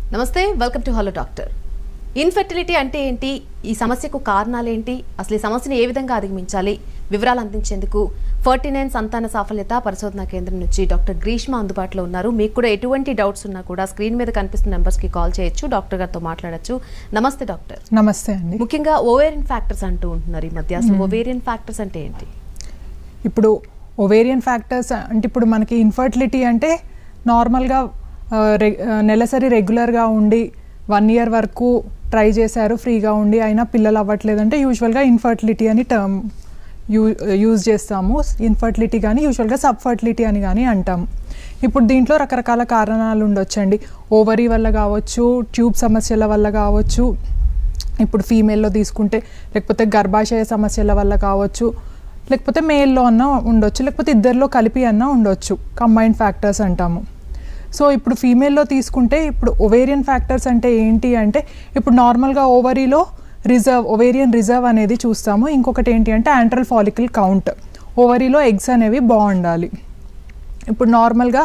నమస్తే welcome to hello doctor infertility అంటే ఏంటి ఈ సమస్యకు కారణాలు ఏంటి అసలు ఈ సమస్యను ఏ విధంగా అధిగమించాలి వివరాలు అందించేందుకు ఫార్టీ నైన్ సంతాన సాఫల్యత పరిశోధన కేంద్రం నుంచి డాక్టర్ గ్రీష్మ అందుబాటులో ఉన్నారు మీకు కూడా ఎటువంటి డౌట్స్ ఉన్నా కూడా స్క్రీన్ మీద కనిపిస్తున్న నెంబర్స్కి కాల్ చేయొచ్చు డాక్టర్ గారితో మాట్లాడొచ్చు నమస్తే డాక్టర్ నమస్తే అండి ముఖ్యంగా ఓవేరియన్ ఫ్యాక్టర్స్ అంటూ ఉంటున్నారు ఈ మధ్య అసలు ఓవేరియన్ ఫ్యాక్టర్స్ అంటే ఏంటి ఇప్పుడు ఒవేరియన్ ఫ్యాక్టర్స్ అంటే ఇప్పుడు మనకి ఇన్ఫర్టిలిటీ అంటే నార్మల్గా ఆ, రె- ఆ, నెలసరి రెగ్యులర్గా ఉండి వన్ ఇయర్ వరకు ట్రై చేశారు ఫ్రీగా ఉండి అయినా పిల్లలు అవ్వట్లేదు అంటే యూజువల్గా ఇన్ఫర్టిలిటీ అని టర్మ్ యూ యూజ్ చేస్తాము ఇన్ఫర్టిలిటీ కానీ యూజువల్గా సబ్ఫర్టిలిటీ అని కానీ అంటాము ఇప్పుడు దీంట్లో రకరకాల కారణాలు ఉండొచ్చండి ఓవరీ వల్ల కావచ్చు ట్యూబ్ సమస్యల వల్ల కావచ్చు ఇప్పుడు ఫీమేల్లో తీసుకుంటే లేకపోతే గర్భాశయ సమస్యల వల్ల కావచ్చు లేకపోతే మేల్లో అన్న ఉండొచ్చు లేకపోతే ఇద్దరిలో కలిపి అన్న ఉండొచ్చు కంబైన్డ్ ఫ్యాక్టర్స్ అంటాము సో ఇప్పుడు ఫీమేల్లో తీసుకుంటే ఇప్పుడు ఒవేరియన్ ఫ్యాక్టర్స్ అంటే ఏంటి అంటే ఇప్పుడు నార్మల్గా ఓవరీలో రిజర్వ్ ఒవేరియన్ రిజర్వ్ అనేది చూస్తాము ఇంకొకటి ఏంటి అంటే యాంట్రల్ ఫాలికల్ కౌంట్ ఓవరీలో ఎగ్స్ అనేవి బాగుండాలి ఇప్పుడు నార్మల్గా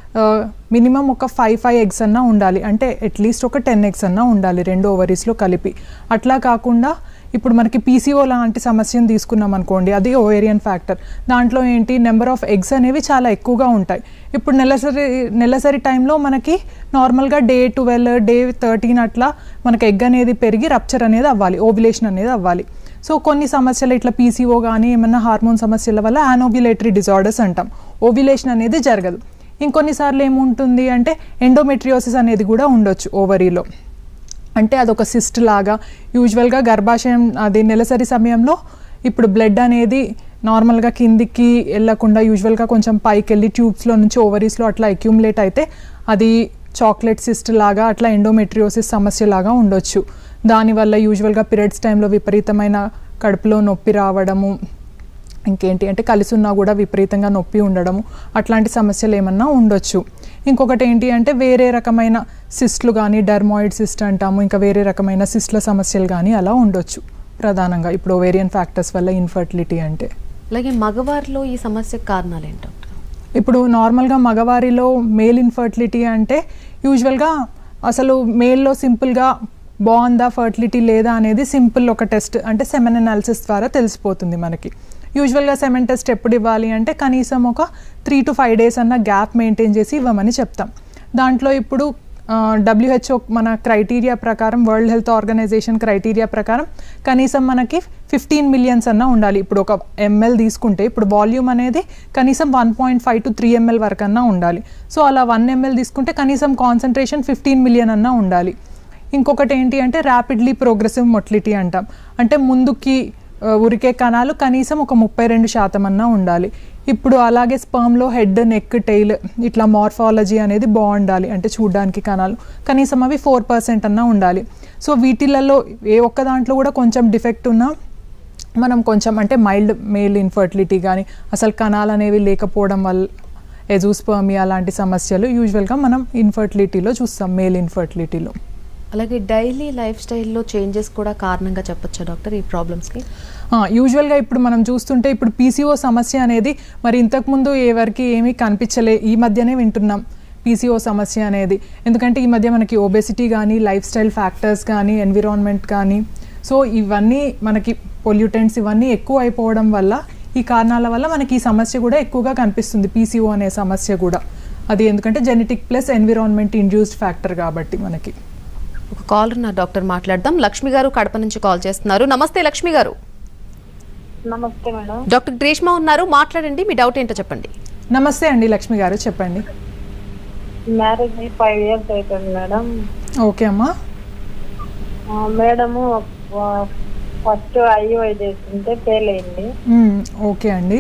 మినిమం ఒక ఫైవ్ ఫైవ్ ఎగ్స్ అన్నా ఉండాలి అంటే అట్లీస్ట్ ఒక టెన్ ఎగ్స్ అన్నా ఉండాలి రెండు ఓవరీస్లో కలిపి అట్లా కాకుండా ఇప్పుడు మనకి పీసీఓ లాంటి సమస్యను తీసుకున్నాం అనుకోండి అది ఓవేరియన్ ఫ్యాక్టర్ దాంట్లో ఏంటి నెంబర్ ఆఫ్ ఎగ్స్ అనేవి చాలా ఎక్కువగా ఉంటాయి ఇప్పుడు నెలసరి నెలసరి టైంలో మనకి నార్మల్గా డే ట్వెల్వ్ డే థర్టీన్ అట్లా మనకి ఎగ్ అనేది పెరిగి రప్చర్ అనేది అవ్వాలి ఓవిలేషన్ అనేది అవ్వాలి సో కొన్ని సమస్యలు ఇట్లా పీసీఓ కానీ ఏమన్నా హార్మోన్ సమస్యల వల్ల యానోబ్యులేటరీ డిజార్డర్స్ అంటాం ఓవ్యులేషన్ అనేది జరగదు ఇంకొన్నిసార్లు ఏముంటుంది అంటే ఎండోమెట్రియోసిస్ అనేది కూడా ఉండొచ్చు ఓవరీలో అంటే అదొక సిస్ట్ లాగా యూజువల్గా గర్భాశయం అది నెలసరి సమయంలో ఇప్పుడు బ్లడ్ అనేది నార్మల్గా కిందికి వెళ్ళకుండా యూజువల్గా కొంచెం పైకి వెళ్ళి ట్యూబ్స్లో నుంచి ఓవరీస్లో అట్లా అక్యూములేట్ అయితే అది చాక్లెట్ సిస్ట్ లాగా అట్లా ఎండోమెట్రియోసిస్ సమస్య లాగా ఉండొచ్చు దానివల్ల యూజువల్గా పీరియడ్స్ టైంలో విపరీతమైన కడుపులో నొప్పి రావడము ఇంకేంటి అంటే కలిసి ఉన్నా కూడా విపరీతంగా నొప్పి ఉండడము అట్లాంటి సమస్యలు ఏమన్నా ఉండొచ్చు ఇంకొకటి ఏంటి అంటే వేరే రకమైన సిస్ట్లు కానీ డర్మాయిడ్ సిస్ట్ అంటాము ఇంకా వేరే రకమైన సిస్ట్ల సమస్యలు కానీ అలా ఉండొచ్చు ప్రధానంగా ఇప్పుడు ఓవేరియన్ ఫ్యాక్టర్స్ వల్ల ఇన్ఫర్టిలిటీ అంటే అలాగే మగవారిలో ఈ సమస్యకు కారణాలు ఏంటి డాక్టర్ ఇప్పుడు నార్మల్గా మగవారిలో మేల్ ఇన్ఫర్టిలిటీ అంటే యూజువల్గా అసలు మేల్లో సింపుల్గా బాగుందా ఫర్టిలిటీ లేదా అనేది సింపుల్ ఒక టెస్ట్ అంటే సెమెన్ అనాలిసిస్ ద్వారా తెలిసిపోతుంది మనకి యూజువల్గా సెమెన్ టెస్ట్ ఎప్పుడు ఇవ్వాలి అంటే కనీసం ఒక త్రీ టు ఫైవ్ డేస్ అన్న గ్యాప్ మెయింటైన్ చేసి ఇవ్వమని చెప్తాం దాంట్లో ఇప్పుడు డబ్ల్యూహెచ్ఓ మన క్రైటీరియా ప్రకారం వరల్డ్ హెల్త్ ఆర్గనైజేషన్ క్రైటీరియా ప్రకారం కనీసం మనకి ఫిఫ్టీన్ మిలియన్స్ అన్న ఉండాలి ఇప్పుడు ఒక ఎంఎల్ తీసుకుంటే ఇప్పుడు వాల్యూమ్ అనేది కనీసం one point five to three ml వరకు అన్నా ఉండాలి సో అలా వన్ ఎంఎల్ తీసుకుంటే కనీసం కాన్సన్ట్రేషన్ ఫిఫ్టీన్ మిలియన్ అన్నా ఉండాలి ఇంకొకటి ఏంటి అంటే ర్యాపిడ్లీ ప్రోగ్రెసివ్ మొటిలిటీ అంటాం అంటే ముందుకి ఆ, ఉరికే కణాలు కనీసం ఒక ముప్పై రెండు శాతం అన్నా ఉండాలి ఇప్పుడు అలాగే స్పర్మ్లో హెడ్ నెక్ టెయిల్ ఇట్లా మార్ఫాలజీ అనేది బాగుండాలి అంటే చూడడానికి కణాలు కనీసం అవి ఫోర్ పర్సెంట్ అన్నా ఉండాలి సో వీటిలలో ఏ ఒక్క దాంట్లో కూడా కొంచెం డిఫెక్ట్ ఉన్నా మనం కొంచెం అంటే మైల్డ్ మేల్ ఇన్ఫర్టిలిటీ కానీ అసలు కణాలు అనేవి లేకపోవడం వల్ల ఎజూస్పర్మియా లాంటి సమస్యలు యూజువల్గా మనం ఇన్ఫర్టిలిటీలో చూస్తాం మేల్ ఇన్ఫర్టిలిటీలో అలాగే డైలీ లైఫ్ స్టైల్లో చేంజెస్ కూడా కారణంగా చెప్పొచ్చా డాక్టర్ ఈ ప్రాబ్లమ్స్కి యూజువల్గా ఇప్పుడు మనం చూస్తుంటే ఇప్పుడు పీసీఓ సమస్య అనేది మరి ఇంతకుముందు ఎవరికి ఏమీ కనిపించలే ఈ మధ్యనే వింటున్నాం పీసీఓ సమస్య అనేది ఎందుకంటే ఈ మధ్య మనకి ఒబెసిటీ కానీ లైఫ్ స్టైల్ ఫ్యాక్టర్స్ కానీ ఎన్విరాన్మెంట్ కానీ సో ఇవన్నీ మనకి పొల్యూటెంట్స్ ఇవన్నీ ఎక్కువ అయిపోవడం వల్ల ఈ కారణాల వల్ల మనకి ఈ సమస్య కూడా ఎక్కువగా కనిపిస్తుంది పీసీఓ అనే సమస్య కూడా అది ఎందుకంటే genetic plus environment induced factor కాబట్టి మనకి ఒక కాలర్ నా డాక్టర్ మాట్లాడదాం లక్ష్మి గారు కడప నుంచి కాల్ చేస్తున్నారు నమస్తే లక్ష్మి గారు నమస్తే మేడం డాక్టర్ గ్రీష్మ ఉన్నారు మాట్లాడండి మీ డౌట్ ఏంటో చెప్పండి నమస్తే అండి లక్ష్మి గారు చెప్పండి మ్యారేజ్ అయ్యి ఫైవ్ ఇయర్స్ అవుతుంది మేడం ఓకే అమ్మా ఆ, మేడము ఫస్ట్ ఐఓఐ చేస్తుంటే ఫెయిల్ అయింది మ్మ్, ఓకే అండి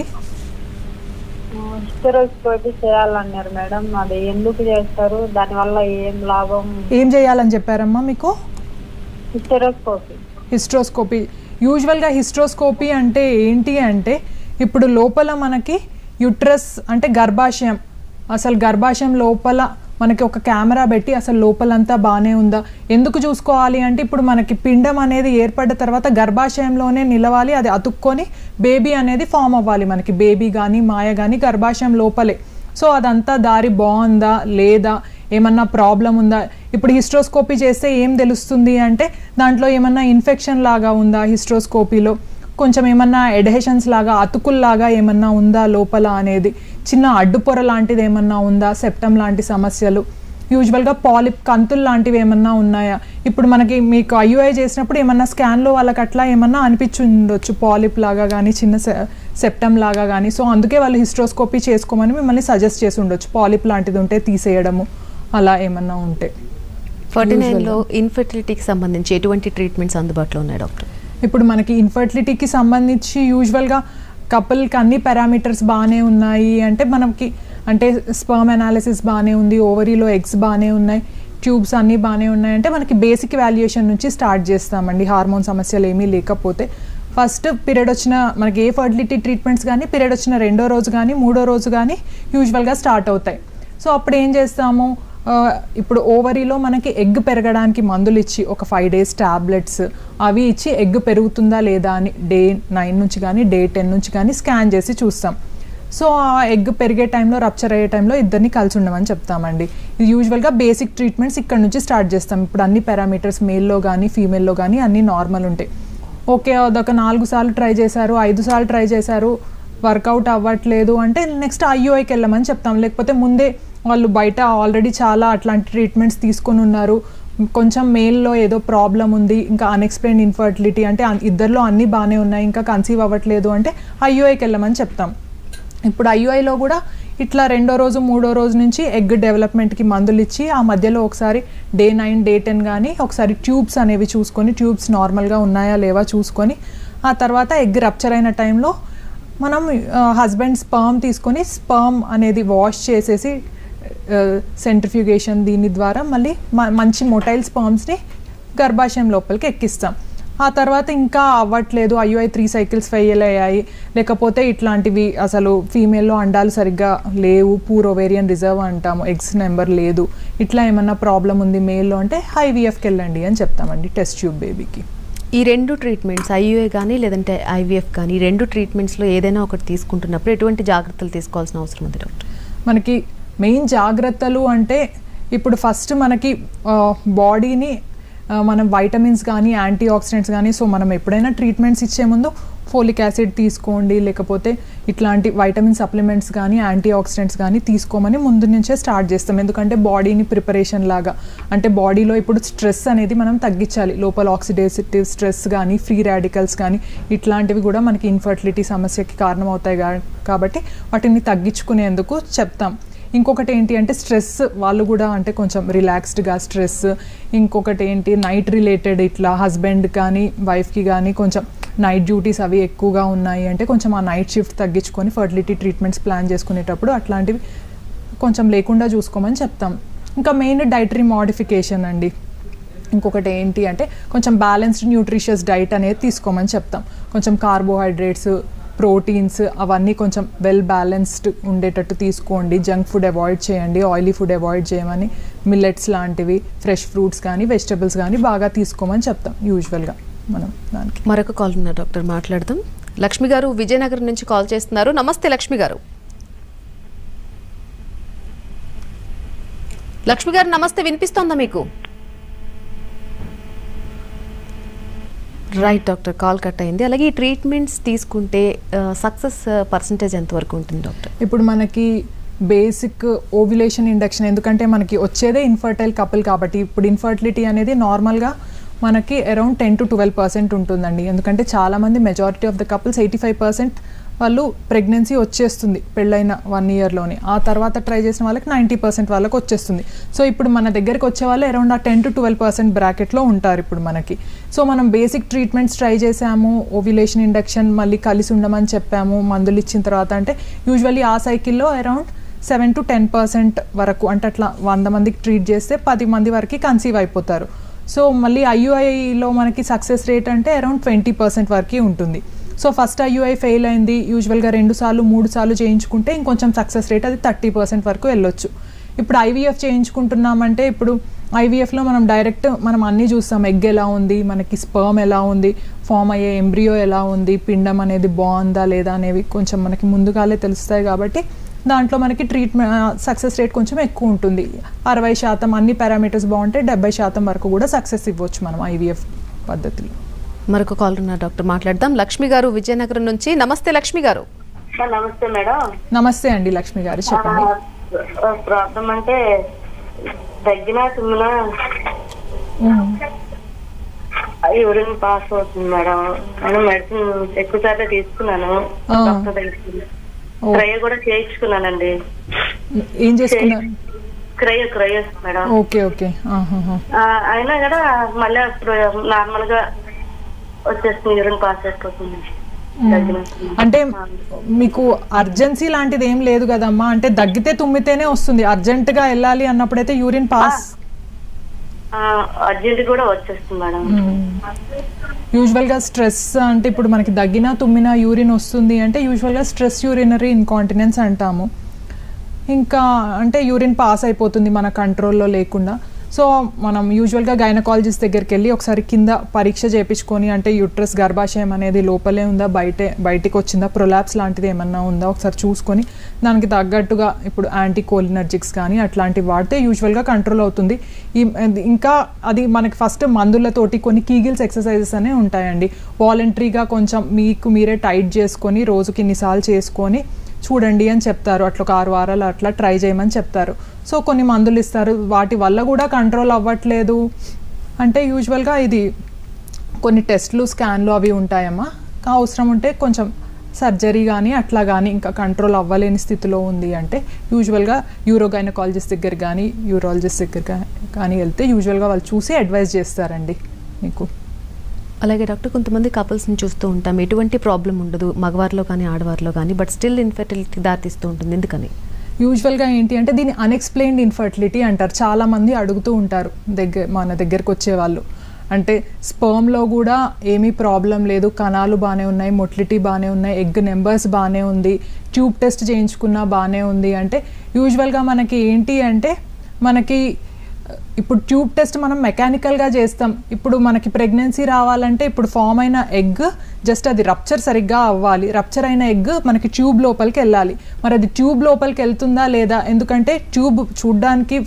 హిస్టరోస్కోపీ చేయాలన్నారు మేడం అది ఎందుకు చేస్తారు దానివల్ల ఏం లాభం ఏం చేయాలని చెప్పారమ్మా మీకు హిస్టరోస్కోపీ హిస్ట్రోస్కోపీ యూజువల్గా హిస్ట్రోస్కోపీ అంటే ఏంటి అంటే ఇప్పుడు లోపల మనకి యుట్రస్ అంటే గర్భాశయం అసలు గర్భాశయం లోపల మనకి ఒక కెమెరా పెట్టి అసలు లోపలంతా బాగానే ఉందా ఎందుకు చూసుకోవాలి అంటే ఇప్పుడు మనకి పిండం అనేది ఏర్పడ్డ తర్వాత గర్భాశయంలోనే నిలవాలి అది అతుక్కొని బేబీ అనేది ఫామ్ అవ్వాలి మనకి బేబీ కానీ మాయ కానీ గర్భాశయం లోపలే సో అదంతా దారి బాగుందా లేదా ఏమన్నా ప్రాబ్లం ఉందా ఇప్పుడు హిస్ట్రోస్కోపీ చేస్తే ఏం తెలుస్తుంది అంటే దాంట్లో ఏమన్నా ఇన్ఫెక్షన్ లాగా ఉందా హిస్ట్రోస్కోపీలో కొంచెం ఏమన్నా ఎడహెషన్స్ లాగా అతుకుల్లాగా ఏమన్నా ఉందా లోపల అనేది చిన్న అడ్డుపొర లాంటిది ఏమన్నా ఉందా సెప్టమ్ లాంటి సమస్యలు యూజువల్గా పాలిప్ కంతులు లాంటివి ఏమన్నా ఉన్నాయా ఇప్పుడు మనకి మీకు ఐయుఐ చేసినప్పుడు ఏమన్నా స్కాన్లో వాళ్ళకి అట్లా ఏమన్నా అనిపించి ఉండొచ్చు పాలిప్ లాగా కానీ చిన్న సెప్టమ్ లాగా కానీ సో అందుకే వాళ్ళు హిస్ట్రోస్కోపీ చేసుకోమని మిమ్మల్ని సజెస్ట్ చేసి ఉండొచ్చు పాలిప్ లాంటిది ఉంటే తీసేయడము అలా ఏమన్నా ఉంటే ఫార్టీ నైన్లో ఇన్ఫెర్టిలిటీకి సంబంధించి ఎటువంటి ట్రీట్మెంట్స్ అందుబాటులో ఉన్నాయి డాక్టర్ ఇప్పుడు మనకి ఇన్ఫర్టిలిటీకి సంబంధించి యూజువల్గా కపుల్కి అన్ని పారామీటర్స్ బాగానే ఉన్నాయి అంటే మనకి అంటే స్పర్మ్ అనాలిసిస్ బాగానే ఉంది ఓవరీలో ఎగ్స్ బాగానే ఉన్నాయి ట్యూబ్స్ అన్నీ బాగానే ఉన్నాయి అంటే మనకి బేసిక్ వాల్యుయేషన్ నుంచి స్టార్ట్ చేస్తామండి హార్మోన్ సమస్యలు ఏమీ లేకపోతే ఫస్ట్ పీరియడ్ వచ్చిన మనకి ఏ ఫర్టిలిటీ ట్రీట్మెంట్స్ కానీ పీరియడ్ వచ్చిన రెండో రోజు కానీ మూడో రోజు కానీ యూజువల్గా స్టార్ట్ అవుతాయి సో అప్పుడు ఏం చేస్తాము ఆ, ఇప్పుడు ఓవరీలో మనకి ఎగ్ పెరగడానికి మందులు ఇచ్చి ఒక ఫైవ్ డేస్ టాబ్లెట్స్ అవి ఇచ్చి ఎగ్ పెరుగుతుందా లేదా అని డే నైన్ నుంచి కానీ డే టెన్ నుంచి కానీ స్కాన్ చేసి చూస్తాం సో ఆ ఎగ్ పెరిగే టైంలో రప్చర్ అయ్యే టైంలో ఇద్దరిని కలిసి ఉండమని చెప్తామండి ఇది యూజువల్గా బేసిక్ ట్రీట్మెంట్స్ ఇక్కడ నుంచి స్టార్ట్ చేస్తాం ఇప్పుడు అన్ని పారామీటర్స్ మేల్లో కానీ ఫీమేల్లో కానీ అన్నీ నార్మల్ ఉంటాయి ఓకే అదొక నాలుగు సార్లు ట్రై చేశారు ఐదు సార్లు ట్రై చేశారు వర్కౌట్ అవ్వట్లేదు అంటే నెక్స్ట్ ఐయుఐకి వెళ్ళమని చెప్తాం లేకపోతే ముందే వాళ్ళు బయట ఆల్రెడీ చాలా అట్లాంటి ట్రీట్మెంట్స్ తీసుకొని ఉన్నారు కొంచెం మేల్లో ఏదో ప్రాబ్లం ఉంది ఇంకా అన్ఎక్స్ప్లెయిన్ ఇన్ఫర్టిలిటీ అంటే అన్- ఇద్దరిలో అన్నీ బాగానే ఉన్నాయి ఇంకా కన్సీవ్ అవ్వట్లేదు అంటే ఐయుఐకి వెళ్ళమని చెప్తాం ఇప్పుడు ఐయుఐలో కూడా ఇట్లా రెండో రోజు మూడో రోజు నుంచి ఎగ్ డెవలప్మెంట్కి మందులు ఇచ్చి ఆ మధ్యలో ఒకసారి డే నైన్ డే టెన్ కానీ ఒకసారి ట్యూబ్స్ అనేవి చూసుకొని ట్యూబ్స్ నార్మల్గా ఉన్నాయా లేవా చూసుకొని ఆ తర్వాత ఎగ్ రప్చర్ అయిన టైంలో మనం హస్బెండ్ స్పర్మ్ తీసుకొని స్పర్మ్ అనేది వాష్ చేసేసి సెంట్రిఫ్యూగేషన్ దీని ద్వారా మళ్ళీ మ- మంచి మొటైల్ స్పర్మ్స్ని గర్భాశయం లోపలికి ఎక్కిస్తాం ఆ తర్వాత ఇంకా అవ్వట్లేదు అయ్యో త్రీ సైకిల్స్ ఫెయిల్ అయ్యాయి లేకపోతే ఇట్లాంటివి అసలు ఫీమేల్లో అండాలు సరిగ్గా లేవు పూర్ ఓవేరియన్ రిజర్వ్ అంటాము ఎగ్స్ నెంబర్ లేదు ఇట్లా ఏమన్నా ప్రాబ్లం ఉంది మేల్లో అంటే ఐవీఎఫ్కి వెళ్ళండి అని చెప్తామండి టెస్ట్ ట్యూబ్ బేబీకి ఈ రెండు ట్రీట్మెంట్స్ ఐయుఏ కానీ లేదంటే ఐవీఎఫ్ కానీ ఈ రెండు ట్రీట్మెంట్స్లో ఏదైనా ఒకటి తీసుకుంటున్నప్పుడు ఎటువంటి జాగ్రత్తలు తీసుకోవాల్సిన అవసరం ఉంది డాక్టర్ మనకి మెయిన్ జాగ్రత్తలు అంటే ఇప్పుడు ఫస్ట్ మనకి బాడీని మనం వైటమిన్స్ కానీ యాంటీ ఆక్సిడెంట్స్ కానీ సో మనం ఎప్పుడైనా ట్రీట్మెంట్స్ ఇచ్చే ముందు ఫోలిక్ యాసిడ్ తీసుకోండి లేకపోతే ఇట్లాంటి వైటమిన్ సప్లిమెంట్స్ కానీ యాంటీ ఆక్సిడెంట్స్ కానీ తీసుకోమని ముందు నుంచే స్టార్ట్ చేస్తాం ఎందుకంటే బాడీని ప్రిపరేషన్ లాగా అంటే బాడీలో ఇప్పుడు స్ట్రెస్ అనేది మనం తగ్గించాలి లోపల ఆక్సిడేటివ్ స్ట్రెస్ కానీ ఫ్రీ రాడికల్స్ కానీ ఇట్లాంటివి కూడా మనకి ఇన్ఫర్టిలిటీ సమస్యకి కారణమవుతాయి కా- కాబట్టి వాటిని తగ్గించుకునేందుకు చెప్తాం ఇంకొకటి ఏంటి అంటే స్ట్రెస్ వాళ్ళు కూడా అంటే కొంచెం రిలాక్స్డ్గా స్ట్రెస్ ఇంకొకటి ఏంటి నైట్ రిలేటెడ్ ఇట్లా హస్బెండ్ కానీ వైఫ్కి కానీ కొంచెం నైట్ డ్యూటీస్ అవి ఎక్కువగా ఉన్నాయి అంటే కొంచెం ఆ నైట్ షిఫ్ట్ తగ్గించుకొని ఫర్టిలిటీ ట్రీట్మెంట్స్ ప్లాన్ చేసుకునేటప్పుడు అట్లాంటివి కొంచెం లేకుండా చూసుకోమని చెప్తాం ఇంకా మెయిన్ డైటరీ మోడిఫికేషన్ అండి ఇంకొకటి ఏంటి అంటే కొంచెం బ్యాలెన్స్డ్ న్యూట్రిషియస్ డైట్ అనేది తీసుకోమని చెప్తాం కొంచెం కార్బోహైడ్రేట్స్ ప్రోటీన్స్ అవన్నీ కొంచెం వెల్ బ్యాలెన్స్డ్ ఉండేటట్టు తీసుకోండి జంక్ ఫుడ్ అవాయిడ్ చేయండి ఆయిలీ ఫుడ్ అవాయిడ్ చేయమని మిల్లెట్స్ లాంటివి ఫ్రెష్ ఫ్రూట్స్ కానీ వెజిటబుల్స్ కానీ బాగా తీసుకోమని చెప్తాం యూజువల్గా మనం దానికి మరొక కాల్ ఉన్నారు డాక్టర్ మాట్లాడదాం లక్ష్మి గారు విజయనగరం నుంచి కాల్ చేస్తున్నారు నమస్తే లక్ష్మి గారు లక్ష్మి గారు నమస్తే వినిపిస్తోందా మీకు రైట్ డాక్టర్ కాల్ కట్ అయింది అలాగే ఈ ట్రీట్మెంట్స్ తీసుకుంటే సక్సెస్ పర్సంటేజ్ ఎంతవరకు ఉంటుంది డాక్టర్ ఇప్పుడు మనకి బేసిక్ ఓవ్యులేషన్ ఇండక్షన్ ఎందుకంటే మనకి వచ్చేదే ఇన్ఫర్టైల్ కపుల్ కాబట్టి ఇప్పుడు ఇన్ఫర్టిలిటీ అనేది నార్మల్గా మనకి around ten to twelve percent ఉంటుందండి ఎందుకంటే చాలామంది majority of the couples eighty five percent వాళ్ళు ప్రెగ్నెన్సీ వచ్చేస్తుంది పెళ్ళైన వన్ ఇయర్లోనే ఆ తర్వాత ట్రై చేసిన వాళ్ళకి నైంటీ పర్సెంట్ వాళ్ళకి వచ్చేస్తుంది సో ఇప్పుడు మన దగ్గరికి వచ్చే వాళ్ళు అరౌండ్ ఆ టెన్ టు ట్వెల్వ్ పర్సెంట్ బ్రాకెట్లో ఉంటారు ఇప్పుడు మనకి సో మనం బేసిక్ ట్రీట్మెంట్స్ ట్రై చేసాము ఓవ్యులేషన్ ఇండక్షన్ మళ్ళీ కలిసి ఉండమని చెప్పాము మందులు ఇచ్చిన తర్వాత అంటే యూజువల్లీ ఆ సైకిల్లో around seven to ten percent వరకు అంటే అట్లా వంద మందికి ట్రీట్ చేస్తే పది మంది వరకు కన్సీవ్ అయిపోతారు సో మళ్ళీ ఐయుఐలో మనకి సక్సెస్ రేట్ అంటే అరౌండ్ ట్వంటీ పర్సెంట్ వరకు ఉంటుంది సో ఫస్ట్ ఐయుఐ ఫెయిల్ అయింది యూజువల్గా రెండు సార్లు మూడు సార్లు చేయించుకుంటే ఇంకొంచెం సక్సెస్ రేట్ అది థర్టీ పర్సెంట్ వరకు వెళ్ళొచ్చు ఇప్పుడు ఐవీఎఫ్ చేయించుకుంటున్నామంటే ఇప్పుడు ఐవీఎఫ్లో మనం డైరెక్ట్ మనం అన్నీ చూస్తాం ఎగ్ ఎలా ఉంది మనకి స్పర్మ్ ఎలా ఉంది ఫామ్ అయ్యే ఎంబ్రియో ఎలా ఉంది పిండం అనేది బాగుందా లేదా అనేవి కొంచెం మనకి ముందుగాలే తెలుస్తాయి కాబట్టి దాంట్లో మనకి ట్రీట్మెంట్ సక్సెస్ రేట్ కొంచెం ఎక్కువ ఉంటుంది అరవై శాతం అన్ని పారామీటర్స్ బాగుంటే డెబ్బై శాతం వరకు కూడా సక్సెస్ ఇవ్వచ్చు మనం ఐవీఎఫ్ పద్ధతిలో మరొక కాల్ ఉన్నారు డాక్టర్ మాట్లాడదాం లక్ష్మి గారు విజయనగరం నుంచి నమస్తే లక్ష్మి గారు సార్ నమస్తే మేడం నమస్తే అండి లక్ష్మి గారు చెప్పండి ప్రాబ్లం అంటే తగ్గిన తుమ్మిన మ్మ్. యూరిన్ పాస్ అవుతుంది మేడం నేను మెడిసిన్ ఎక్కువ సార్లు తీసుకున్నాను ఆ. డాక్టర్ దగ్గరికి ఓ. క్రయ కూడా చేయించుకున్నానండి ఏం చేసుకున్నారు క్రయ క్రయ మేడం ఓకే ఓకే ఆహాహా. ఆ, అయినా కూడా మళ్ళీ నార్మల్ గా వచ్చేస్తుంది యూరిన్ పాస్ అయిపోతుంది తగ్గిన తుమ్మిన. అంటే మీకు అర్జెన్సీ లాంటిది ఏం లేదు కదమ్మా అంటే దగ్గితే తుమ్మితేనే వస్తుంది అర్జెంట్ గా వెళ్ళాలి అన్నప్పుడైతే యూరిన్ పాస్ ఆ, అర్జెంట్ కూడా వచ్చేస్తుంది మేడం యూజువల్ గా స్ట్రెస్ అంటే ఇప్పుడు మనకి దగ్గిన తుమ్మిన యూరిన్ వస్తుంది అంటే యూజువల్ గా స్ట్రెస్ యూరినరీ ఇన్కాంటినెన్స్ అంటాము ఇంకా అంటే యూరిన్ పాస్ అయిపోతుంది మన కంట్రోల్లో లేకుండా సో మనం యూజువల్గా గైనకాలజిస్ట్ దగ్గరికి వెళ్ళి ఒకసారి కింద పరీక్ష చేయించుకొని అంటే యూట్రస్ గర్భాశయం అనేది లోపలే ఉందా బయటే బయటికి వచ్చిందా ప్రొలాప్స్ లాంటిది ఏమన్నా ఉందా ఒకసారి చూసుకొని దానికి తగ్గట్టుగా ఇప్పుడు యాంటీ కోలినర్జిక్స్ కానీ అట్లాంటివి వాడితే యూజువల్గా కంట్రోల్ అవుతుంది ఈ ఇంకా అది మనకి ఫస్ట్ మందులతోటి కొన్ని కీగిల్స్ ఎక్సర్సైజెస్ అనే ఉంటాయండి వాలంటరీగా కొంచెం మీకు మీరే టైట్ చేసుకొని రోజుకి ఇన్నిసార్లు చేసుకొని చూడండి అని చెప్తారు అట్లా ఒక ఆరు వారాలు అట్లా ట్రై చేయమని చెప్తారు సో కొన్ని మందులు ఇస్తారు వాటి వల్ల కూడా కంట్రోల్ అవ్వట్లేదు అంటే యూజువల్గా ఇది కొన్ని టెస్ట్లు స్కాన్లు అవి ఉంటాయమ్మా కా అవసరం ఉంటే కొంచెం సర్జరీ కానీ అట్లా కానీ ఇంకా కంట్రోల్ అవ్వలేని స్థితిలో ఉంది అంటే యూజువల్గా యూరోగైనకాలజిస్ట్ దగ్గర కానీ యూరాలజిస్ట్ దగ్గర గా- కానీ వెళ్తే యూజువల్గా వాళ్ళు చూసి అడ్వైస్ చేస్తారండి మీకు అలాగే డాక్టర్ కొంతమంది కపుల్స్ని చూస్తూ ఉంటాం ఎటువంటి ప్రాబ్లం ఉండదు మగవారిలో కానీ ఆడవారిలో కానీ బట్ స్టిల్ ఇన్ఫెర్టిలిటీ దారితీస్తూ ఉంటుంది ఎందుకని యూజువల్గా ఏంటి అంటే దీన్ని అన్ఎక్స్ప్లెయిన్డ్ ఇన్ఫర్టిలిటీ అంటారు చాలామంది అడుగుతూ ఉంటారు దగ్గర మన దగ్గరకు వచ్చేవాళ్ళు అంటే స్పర్మ్లో కూడా ఏమీ ప్రాబ్లం లేదు కణాలు బాగానే ఉన్నాయి మొటిలిటీ బాగానే ఉన్నాయి ఎగ్ నెంబర్స్ బాగానే ఉంది ట్యూబ్ టెస్ట్ చేయించుకున్నా బాగానే ఉంది అంటే యూజువల్గా మనకి ఏంటి అంటే మనకి ఇప్పుడు ట్యూబ్ టెస్ట్ మనం మెకానికల్గా చేస్తాం ఇప్పుడు మనకి ప్రెగ్నెన్సీ రావాలంటే ఇప్పుడు ఫామ్ అయిన ఎగ్ జస్ట్ అది రప్చర్ సరిగ్గా అవ్వాలి రప్చర్ అయిన ఎగ్ మనకి ట్యూబ్ లోపలికి వెళ్ళాలి మరి అది ట్యూబ్ లోపలికి వెళ్తుందా లేదా ఎందుకంటే ట్యూబ్ చూడ్డానికి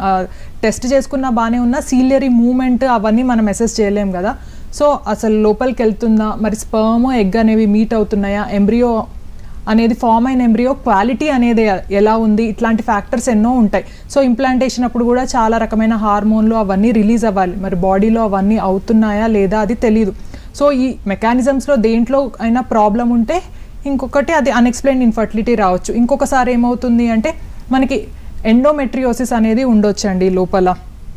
టెస్ట్ చేసుకున్నా బాగానే ఉన్నా సీలియరీ మూమెంట్ అవన్నీ మనం అసెస్ చేయలేం కదా సో అసలు లోపలికి వెళ్తుందా మరి స్పర్మ్ ఎగ్ అనేవి మీట్ అవుతున్నాయా ఎంబ్రియో అనేది ఫామ్ అయిన ఎంబ్రియో క్వాలిటీ అనేది ఎలా ఉంది ఇట్లాంటి ఫ్యాక్టర్స్ ఎన్నో ఉంటాయి సో ఇంప్లాంటేషన్ అప్పుడు కూడా చాలా రకమైన హార్మోన్లు అవన్నీ రిలీజ్ అవ్వాలి మరి బాడీలో అవన్నీ అవుతున్నాయా లేదా అది తెలియదు సో ఈ మెకానిజమ్స్లో దేంట్లో అయినా ప్రాబ్లం ఉంటే ఇంకొకటి అది అన్ఎక్స్ప్లెయిన్ ఇన్ఫర్టిలిటీ రావచ్చు ఇంకొకసారి ఏమవుతుంది అంటే మనకి ఎండోమెట్రియోసిస్ అనేది ఉండొచ్చండి లోపల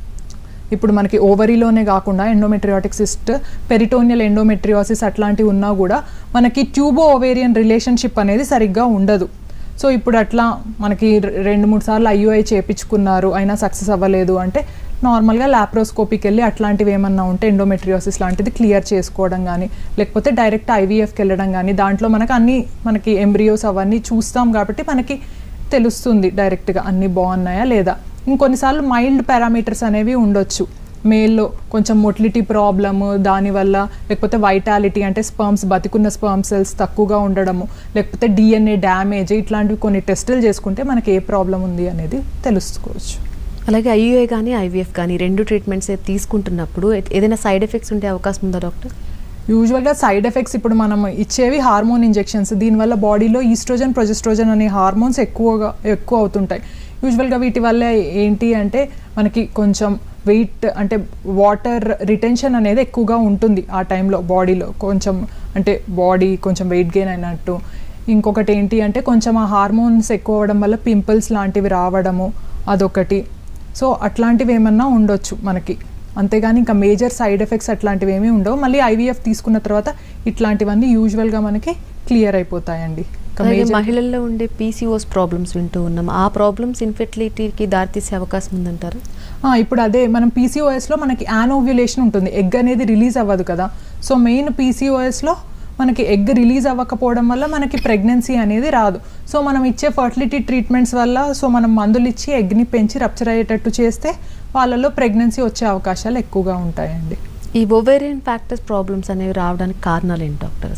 ఇప్పుడు మనకి ఓవరీలోనే కాకుండా ఎండోమెట్రియాటిక్ సిస్ట్ పెరిటోనియల్ ఎండోమెట్రియోసిస్ అట్లాంటివి ఉన్నా కూడా మనకి ట్యూబో ఓవేరియన్ రిలేషన్షిప్ అనేది సరిగ్గా ఉండదు సో ఇప్పుడు అట్లా మనకి రె- రెండు మూడు సార్లు ఐయుఐ చేపించుకున్నారు అయినా సక్సెస్ అవ్వలేదు అంటే నార్మల్గా ల్యాప్రోస్కోపికి వెళ్ళి అట్లాంటివి ఏమన్నా ఉంటే ఎండోమెట్రియోసిస్ లాంటిది క్లియర్ చేసుకోవడం కానీ లేకపోతే డైరెక్ట్ ఐవీఎఫ్కి వెళ్ళడం కానీ దాంట్లో మనకు అన్ని మనకి ఎంబ్రియోస్ అవన్నీ చూస్తాం కాబట్టి మనకి తెలుస్తుంది డైరెక్ట్గా అన్నీ బాగున్నాయా లేదా ఇంకొన్నిసార్లు మైల్డ్ పారామీటర్స్ అనేవి ఉండొచ్చు మేల్లో కొంచెం మొటిలిటీ ప్రాబ్లము దానివల్ల లేకపోతే వైటాలిటీ అంటే స్పర్మ్స్ బతికున్న స్పర్మ్ సెల్స్ తక్కువగా ఉండడము లేకపోతే డిఎన్ఏ డ్యామేజ్ ఇట్లాంటివి కొన్ని టెస్టులు చేసుకుంటే మనకి ఏ ప్రాబ్లం ఉంది అనేది తెలుసుకోవచ్చు అలాగే ఐయుఐ కానీ ఐవీఎఫ్ కానీ రెండు ట్రీట్మెంట్స్ తీసుకుంటున్నప్పుడు ఏ- ఏదైనా సైడ్ ఎఫెక్ట్స్ ఉండే అవకాశం ఉందా డాక్టర్ యూజువల్గా సైడ్ ఎఫెక్ట్స్ ఇప్పుడు మనం ఇచ్చేవి హార్మోన్ ఇంజెక్షన్స్ దీనివల్ల బాడీలో ఈస్ట్రోజన్ ప్రొజెస్ట్రోజన్ అనే హార్మోన్స్ ఎక్కువగా ఎక్కువ అవుతుంటాయి యూజువల్గా వీటి వల్ల ఏంటి అంటే మనకి కొంచెం వెయిట్ అంటే వాటర్ రిటెన్షన్ అనేది ఎక్కువగా ఉంటుంది ఆ టైంలో బాడీలో కొంచెం అంటే బాడీ కొంచెం వెయిట్ గెయిన్ అయినట్టు ఇంకొకటి ఏంటి అంటే కొంచెం ఆ హార్మోన్స్ ఎక్కువ అవ్వడం వల్ల పింపుల్స్ లాంటివి రావడము అదొకటి సో అట్లాంటివి ఏమన్నా ఉండొచ్చు మనకి అంతేగాని ఇంకా మేజర్ సైడ్ ఎఫెక్ట్స్ అట్లాంటివి ఏమీ ఉండవు మళ్ళీ ఐవీఎఫ్ తీసుకున్న తర్వాత ఇట్లాంటివన్నీ యూజువల్గా మనకి క్లియర్ అయిపోతాయండి ఇంకా అలాగే major- మహిళల్లో ఉండే పీసీఓస్ ప్రాబ్లమ్స్ వింటూ ఉన్నాం ఆ ప్రాబ్లమ్స్ ఇన్ఫెర్టిలిటీకి దారితీసే అవకాశం ఉందంటారు ఆ, ఇప్పుడు అదే మనం పీసీఓఎస్లో మనకి యానోవ్యులేషన్ ఉంటుంది ఎగ్ అనేది రిలీజ్ అవ్వదు కదా సో మెయిన్ పీసీఓఎస్లో మనకి ఎగ్ రిలీజ్ అవ్వకపోవడం వల్ల మనకి ప్రెగ్నెన్సీ అనేది రాదు సో మనం ఇచ్చే ఫర్టిలిటీ ట్రీట్మెంట్స్ వల్ల సో మనం మందులు ఇచ్చి ఎగ్ని పెంచి రప్చర్ అయ్యేటట్టు చేస్తే వాళ్ళలో ప్రెగ్నెన్సీ వచ్చే అవకాశాలు ఎక్కువగా ఉంటాయండి ఈ ఒవేరియన్ ఫ్యాక్టర్స్ ప్రాబ్లమ్స్ అనేవి రావడానికి కారణాలు ఏంటి డాక్టర్ అసలు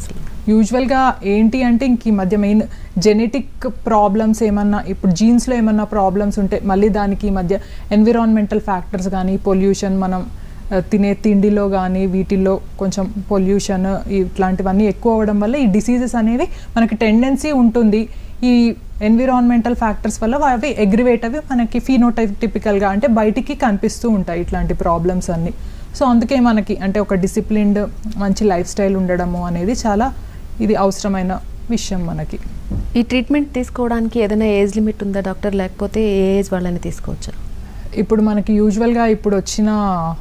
యూజువల్గా ఏంటి అంటే ఇంక ఈ మధ్య మెయిన్ జెనెటిక్ ప్రాబ్లమ్స్ ఏమన్నా ఇప్పుడు జీన్స్లో ఏమన్నా ప్రాబ్లమ్స్ ఉంటే మళ్ళీ దానికి ఈ మధ్య ఎన్విరాన్మెంటల్ ఫ్యాక్టర్స్ కానీ పొల్యూషన్ మనం ఆ, తినే తిండిలో కానీ వీటిల్లో కొంచెం పొల్యూషన్ ఇట్లాంటివన్నీ ఎక్కువ అవ్వడం వల్ల ఈ డిసీజెస్ అనేవి మనకి టెండెన్సీ ఉంటుంది ఈ ఎన్విరాన్మెంటల్ ఫ్యాక్టర్స్ వల్ల అవి అగ్రివేట్ అవి మనకి ఫీనోటైప్ టిపికల్గా అంటే బయటికి కనిపిస్తూ ఉంటాయి ఇట్లాంటి ప్రాబ్లమ్స్ అన్నీ సో అందుకే మనకి అంటే ఒక డిసిప్లిన్డ్ మంచి లైఫ్ స్టైల్ ఉండడము అనేది చాలా ఇది అవసరమైన విషయం మనకి ఈ ట్రీట్మెంట్ తీసుకోవడానికి ఏదైనా ఏజ్ లిమిట్ ఉందా డాక్టర్ లేకపోతే ఏ ఏజ్ వాళ్ళని తీసుకోవచ్చా ఇప్పుడు మనకి యూజువల్గా ఇప్పుడు వచ్చిన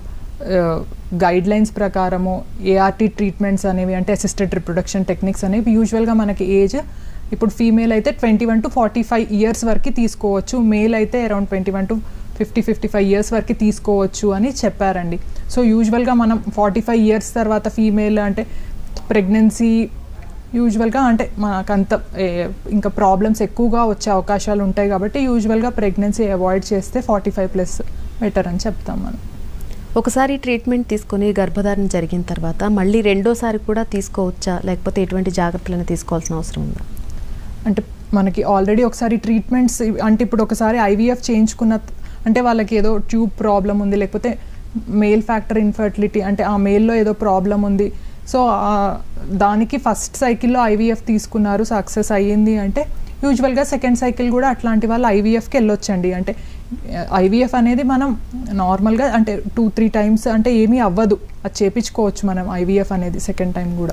గైడ్ లైన్స్ ప్రకారము ఏఆర్టీ ట్రీట్మెంట్స్ అనేవి అంటే అసిస్టెడ్ రిప్రొడక్షన్ టెక్నిక్స్ అనేవి యూజువల్గా మనకి ఏజ్ ఇప్పుడు ఫీమేల్ అయితే twenty one to forty five years వరకు తీసుకోవచ్చు మేల్ అయితే around twenty one to fifty fifty five years వరకు తీసుకోవచ్చు అని చెప్పారండి సో యూజువల్గా మనం ఫార్టీ ఫైవ్ ఇయర్స్ తర్వాత ఫీమేల్ అంటే ప్రెగ్నెన్సీ యూజువల్గా అంటే మనకంత ఏ, ఇంకా ప్రాబ్లమ్స్ ఎక్కువగా వచ్చే అవకాశాలు ఉంటాయి కాబట్టి యూజువల్గా ప్రెగ్నెన్సీ అవాయిడ్ చేస్తే ఫార్టీ ఫైవ్ ప్లస్ బెటర్ అని చెప్తాం మనం ఒకసారి ట్రీట్మెంట్ తీసుకొని గర్భధారణ జరిగిన తర్వాత మళ్ళీ రెండోసారి కూడా తీసుకోవచ్చా లేకపోతే ఎటువంటి జాగ్రత్తలను తీసుకోవాల్సిన అవసరం ఉందా అంటే మనకి ఆల్రెడీ ఒకసారి ట్రీట్మెంట్స్ అంటే ఇప్పుడు ఒకసారి ఐవీఎఫ్ చేయించుకున్న అంటే వాళ్ళకి ఏదో ట్యూబ్ ప్రాబ్లం ఉంది లేకపోతే మేల్ ఫ్యాక్టర్ ఇన్ఫర్టిలిటీ అంటే ఆ మేల్లో ఏదో ప్రాబ్లం ఉంది సో ఆ దానికి ఫస్ట్ సైకిల్లో ఐవీఎఫ్ తీసుకున్నారు సక్సెస్ అయ్యింది అంటే యూజువల్గా సెకండ్ సైకిల్ కూడా అట్లాంటి వాళ్ళు ఐవీఎఫ్కి వెళ్ళొచ్చండి అంటే ఐవీఎఫ్ అనేది మనం నార్మల్గా అంటే టూ త్రీ టైమ్స్ అంటే ఏమీ అవ్వదు అది చేపించుకోవచ్చు మనం ఐవీఎఫ్ అనేది సెకండ్ టైం కూడా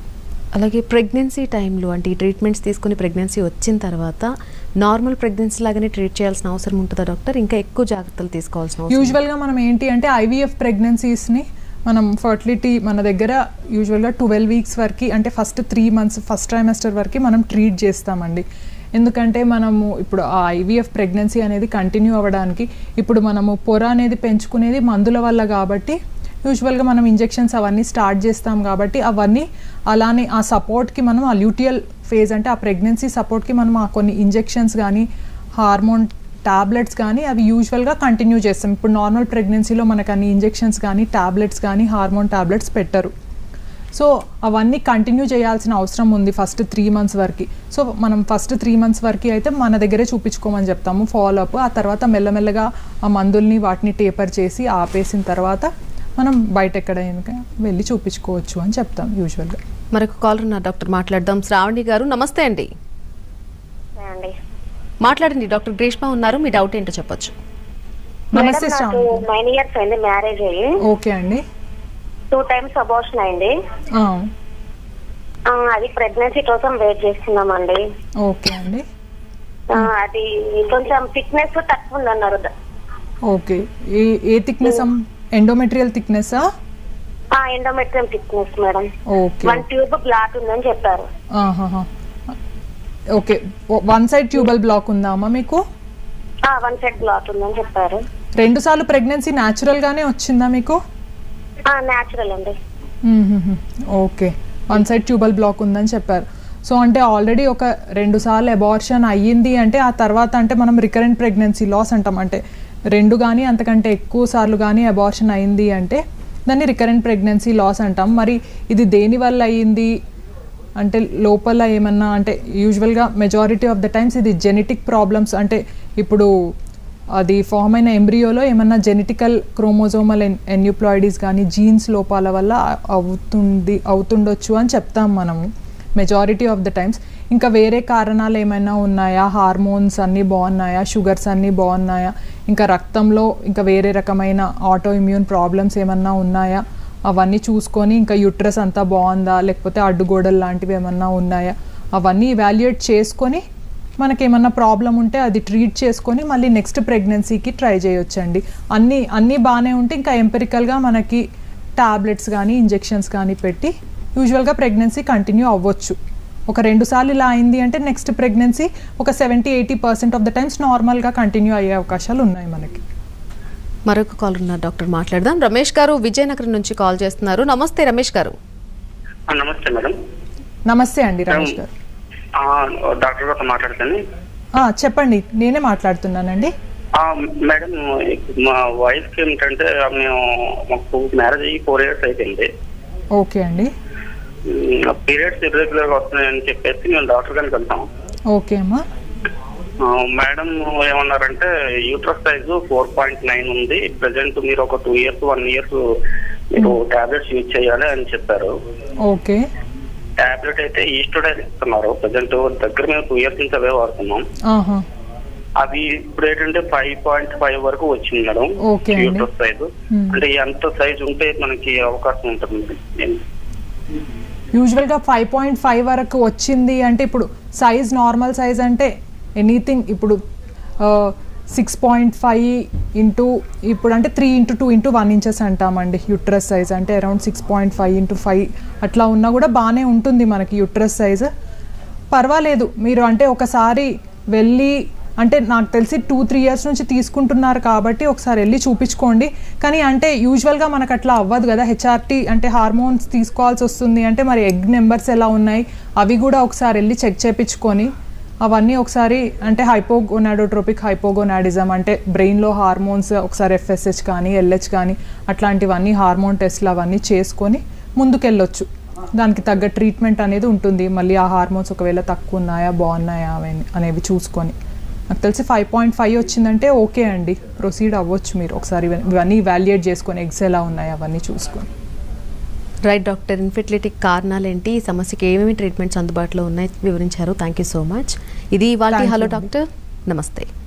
అలాగే ప్రెగ్నెన్సీ టైంలో అంటే ఈ ట్రీట్మెంట్స్ తీసుకుని ప్రెగ్నెన్సీ వచ్చిన తర్వాత నార్మల్ ప్రెగ్నెన్సీ లాగానే ట్రీట్ చేయాల్సిన అవసరం ఉంటుందా డాక్టర్ ఇంకా ఎక్కువ జాగ్రత్తలు తీసుకోవాల్సిన అవసరం ఉందా? యూజువల్గా మనం ఏంటి అంటే ఐవీఎఫ్ ప్రెగ్నెన్సీస్ని మనం ఫర్టిలిటీ మన దగ్గర యూజువల్గా ట్వెల్వ్ వీక్స్ వరకు అంటే first three months first trimester వరకు మనం ట్రీట్ చేస్తామండి ఎందుకంటే మనము ఇప్పుడు ఆ ఐవీఎఫ్ ప్రెగ్నెన్సీ అనేది కంటిన్యూ అవ్వడానికి ఇప్పుడు మనము పొర అనేది పెంచుకునేది మందుల వల్ల కాబట్టి యూజువల్గా మనం ఇంజెక్షన్స్ అవన్నీ స్టార్ట్ చేస్తాం కాబట్టి అవన్నీ అలానే ఆ సపోర్ట్కి మనం ఆ ల్యూటియల్ ఫేజ్ అంటే ఆ ప్రెగ్నెన్సీ సపోర్ట్కి మనం ఆ కొన్ని ఇంజెక్షన్స్ కానీ హార్మోన్ టాబ్లెట్స్ కానీ అవి యూజువల్గా కంటిన్యూ చేస్తాం ఇప్పుడు నార్మల్ ప్రెగ్నెన్సీలో మనకు అన్ని ఇంజెక్షన్స్ కానీ టాబ్లెట్స్ కానీ హార్మోన్ టాబ్లెట్స్ పెట్టరు సో అవన్నీ కంటిన్యూ చేయాల్సిన అవసరం ఉంది ఫస్ట్ త్రీ మంత్స్ వరకు సో మనం ఫస్ట్ త్రీ మంత్స్ వరకు అయితే మన దగ్గరే చూపించుకోమని చెప్తాము ఫాలో అప్ ఆ తర్వాత మెల్లమెల్లగా ఆ మందుల్ని వాటిని టేపర్ చేసి ఆపేసిన తర్వాత మనం బయట ఎక్కడైనా వెళ్ళి చూపించుకోవచ్చు అని చెప్తాం యూజువల్గా మరొక కాలర్ ఉన్నారు డాక్టర్ మాట్లాడదాం శ్రావణి గారు నమస్తే అండి అండి మాట్లాడండి డాక్టర్ గ్రీష్మ ఉన్నారు మీ డౌట్ ఏంటో చెప్పొచ్చు నమస్తే మేడం, నాకు శ్రావణి నైన్ ఇయర్స్ అయింది మ్యారేజ్ అయ్యి ఓకే అండి టూ టైమ్స్ అబార్షన్ అయింది ఆ, ఆ, అది ప్రెగ్నెన్సీ కోసం వెయిట్ చేస్తున్నామండి ఓకే అండి ఆ, అది కొంచెం థిక్నెస్ తక్కువ ఉందన్నారు ఓకే ఏ ఏ థిక్నెస్ ఎండోమెట్రియల్ థిక్నెస్సా endometrium thickness madam okay one tube block ఉందని చెప్పారు ఆహాహా. Okay one side tubal block ఉందా అమ్మా మీకు వన్ సైడ్ బ్లాక్ ఉందని చెప్పారు రెండు సార్లు ప్రెగ్నెన్సీ న్యాచురల్ గానే వచ్చిందా మీకు న్యాచురల్ అండి మ్మ్హ్మ్. Okay one side tubal block ఉందని చెప్పారు సో అంటే ఆల్రెడీ ఒక రెండు సార్లు అబార్షన్ అయ్యింది అంటే ఆ తర్వాత అంటే మనం రికరెంట్ ప్రెగ్నెన్సీ లాస్ అంటాం అంటే రెండు కానీ అంతకంటే ఎక్కువ సార్లు కానీ అబార్షన్ అయింది అంటే దాన్ని రికరెంట్ ప్రెగ్నెన్సీ లాస్ అంటాం మరి ఇది దేని వల్ల అయ్యింది అంటే లోపల ఏమన్నా అంటే యూజువల్గా మెజారిటీ ఆఫ్ ద టైమ్స్ ఇది జెనెటిక్ ప్రాబ్లమ్స్ అంటే ఇప్పుడు అది ఫామ్ అయిన ఎంబ్రియోలో ఏమన్నా జెనెటికల్ క్రోమోజోమల్ ఎన్యూప్లాయిడీస్ కానీ జీన్స్ లోపాల వల్ల అవుతుంది అవుతుండొచ్చు అని చెప్తాం మనము మెజారిటీ ఆఫ్ ద టైమ్స్ ఇంకా వేరే కారణాలు ఏమైనా ఉన్నాయా హార్మోన్స్ అన్నీ బాగున్నాయా షుగర్స్ అన్నీ బాగున్నాయా ఇంకా రక్తంలో ఇంకా వేరే రకమైన ఆటో ఇమ్యూన్ ప్రాబ్లమ్స్ ఏమన్నా ఉన్నాయా అవన్నీ చూసుకొని ఇంకా యుట్రస్ అంతా బాగుందా లేకపోతే అడ్డుగోడలు లాంటివి ఏమన్నా ఉన్నాయా అవన్నీ ఇవాల్యుయేట్ చేసుకొని మనకేమన్నా ప్రాబ్లం ఉంటే అది ట్రీట్ చేసుకొని మళ్ళీ నెక్స్ట్ ప్రెగ్నెన్సీకి ట్రై చేయొచ్చండి అన్నీ అన్నీ బాగానే ఉంటే ఇంకా ఎంపెరికల్గా మనకి టాబ్లెట్స్ కానీ ఇంజెక్షన్స్ కానీ పెట్టి యూజువల్గా ప్రెగ్నెన్సీ కంటిన్యూ అవ్వచ్చు ఒక రెండు సార్లు ఇలా అయింది అంటే నెక్స్ట్ ప్రెగ్నెన్సీ ఒక seventy eighty percent of the times నార్మల్గా కంటిన్యూ అయ్యే అవకాశాలు ఉన్నాయి మనకి మరొక కాలర్ ఉన్నారు డాక్టర్ మాట్లాడదాం రమేష్ గారు విజయనగరం నుంచి కాల్ చేస్తున్నారు నమస్తే రమేష్ గారు ఆ, నమస్తే మేడం నమస్తే అండి రమేష్ గారు ఆ, డాక్టర్ గారితో మాట్లాడతాను ఆ, చెప్పండి నేనే మాట్లాడుతున్నానండి ఆ, మేడం మా వైఫ్కి ఏమిటంటే మేము మాకు మ్యారేజ్ అయ్యి ఫోర్ ఇయర్స్ అయిపోయింది ఓకే అండి పీరియడ్స్ ఇర్రెగ్యులర్ గా వస్తున్నాయని చెప్పేసి మేము డాక్టర్ గారికి వెళ్తాం ఓకే అమ్మా ఆ, మేడం ఏమన్నారంటే uterus size four point nine ఉంది ప్రెసెంట్ మీరు ఒక టూ ఇయర్స్ వన్ ఇయర్స్ మీరు టాబ్లెట్స్ యూజ్ చేయాలి అని చెప్పారు ఓకే టాబ్లెట్ అయితే ఈస్టోడైన్ ఇస్తున్నారు ప్రజెంట్ దగ్గర మేము టూ ఇయర్స్ నుంచి అవే వాడుతున్నాం ఆహా అది ఇప్పుడు ఏంటంటే ఫైవ్ పాయింట్ ఫైవ్ వరకు వచ్చింది మేడం ఓకే అండి. Uterus size Hmm. అంటే ఎంత సైజ్ ఉంటే మనకి అవకాశం ఉంటుంది యూజువల్గా ఫైవ్ పాయింట్ ఫైవ్ వరకు వచ్చింది అంటే ఇప్పుడు సైజ్ నార్మల్ సైజ్ అంటే ఎనీథింగ్ ఇప్పుడు సిక్స్ పాయింట్ ఫైవ్ ఇంటూ ఇప్పుడు అంటే three into two into one inches అంటామండి యుట్రస్ సైజ్ అంటే around six point five into five అట్లా ఉన్నా కూడా బాగానే ఉంటుంది మనకి యుట్రస్ సైజ్ పర్వాలేదు మీరు అంటే ఒకసారి వెళ్ళి అంటే నాకు తెలిసి టూ త్రీ ఇయర్స్ నుంచి తీసుకుంటున్నారు కాబట్టి ఒకసారి వెళ్ళి చూపించుకోండి కానీ అంటే యూజువల్గా మనకు అట్లా అవ్వదు కదా హెచ్ఆర్టీ అంటే హార్మోన్స్ తీసుకోవాల్సి వస్తుంది అంటే మరి ఎగ్ నెంబర్స్ ఎలా ఉన్నాయి అవి కూడా ఒకసారి వెళ్ళి చెక్ చేయించుకొని అవన్నీ ఒకసారి అంటే హైపోగోనాడోట్రోపిక్ హైపోగోనాడిజం అంటే బ్రెయిన్లో హార్మోన్స్ ఒకసారి ఎఫ్ఎస్హెచ్ కానీ ఎల్హెచ్ కానీ అట్లాంటివన్నీ హార్మోన్ టెస్ట్లు అవన్నీ చేసుకొని ముందుకెళ్ళొచ్చు దానికి తగ్గ ట్రీట్మెంట్ అనేది ఉంటుంది మళ్ళీ ఆ హార్మోన్స్ ఒకవేళ తక్కువ ఉన్నాయా బాగున్నాయా అవి- అనేవి చూసుకొని నాకు తెలిసి ఫైవ్ పాయింట్ ఫైవ్ వచ్చిందంటే ఓకే అండి ప్రొసీడ్ అవ్వచ్చు మీరు ఒకసారి ఇవన్నీ- ఇవన్నీ వాల్యుయేట్ చేసుకొని ఎగ్స్ ఎలా ఉన్నాయి అవన్నీ చూసుకొని రైట్ డాక్టర్ ఇన్ఫెర్టిలిటీ కారణాలు ఏంటి ఈ సమస్యకి ఏమేమి ట్రీట్మెంట్స్ అందుబాటులో ఉన్నాయి వివరించారు థ్యాంక్ యూ సో మచ్ ఇది ఇవాళ Thank you హలో అండి. డాక్టర్ నమస్తే